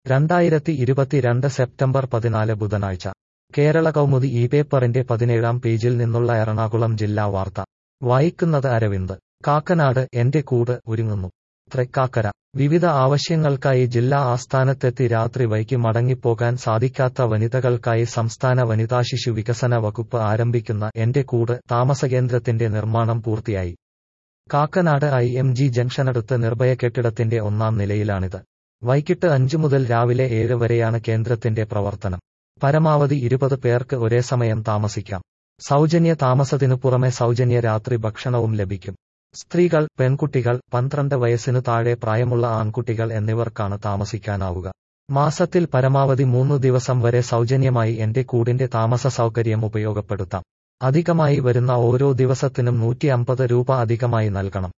രണ്ടായിരത്തി ഇരുപത്തിരണ്ട് സെപ്റ്റംബർ പതിനാല് ബുധനാഴ്ച കേരള കൗമുദി ഈ പേപ്പറിന്റെ പതിനേഴാം പേജിൽ നിന്നുള്ള എറണാകുളം ജില്ലാ വാർത്ത വായിക്കുന്നത് അരവിന്ദ് കാക്കനാട് എന്റെ കൂട് ഒരുങ്ങുന്നു തൃക്കാക്കര വിവിധ ആവശ്യങ്ങൾക്കായി ജില്ലാ ആസ്ഥാനത്തെത്തി രാത്രി വൈകി മടങ്ങിപ്പോകാൻ സാധിക്കാത്ത വനിതകൾക്കായി സംസ്ഥാന വനിതാ ശിശു വികസന വകുപ്പ് ആരംഭിക്കുന്ന എന്റെ കൂട് താമസകേന്ദ്രത്തിന്റെ നിർമ്മാണം പൂർത്തിയായി കാക്കനാട് ഐ എം ജി ജംഗ്ഷനടുത്ത് നിർഭയ കെട്ടിടത്തിന്റെ ഒന്നാം നിലയിലാണിത് വൈകിട്ട് അഞ്ചു മുതൽ രാവിലെ ഏഴ് വരെയാണ് കേന്ദ്രത്തിന്റെ പ്രവർത്തനം പരമാവധി ഇരുപത് പേർക്ക് ഒരേ സമയം താമസിക്കാം സൗജന്യ താമസത്തിനു പുറമെ സൗജന്യ രാത്രി ഭക്ഷണവും ലഭിക്കും സ്ത്രീകൾ പെൺകുട്ടികൾ പന്ത്രണ്ട് വയസ്സിനു താഴെ പ്രായമുള്ള ആൺകുട്ടികൾ എന്നിവർക്കാണ് താമസിക്കാനാവുക മാസത്തിൽ പരമാവധി മൂന്നു ദിവസം വരെ സൗജന്യമായി എന്റെ കൂടിന്റെ താമസ സൗകര്യം ഉപയോഗപ്പെടുത്താം അധികമായി വരുന്ന ഓരോ ദിവസത്തിനും നൂറ്റി അമ്പത് രൂപ അധികമായി നൽകണം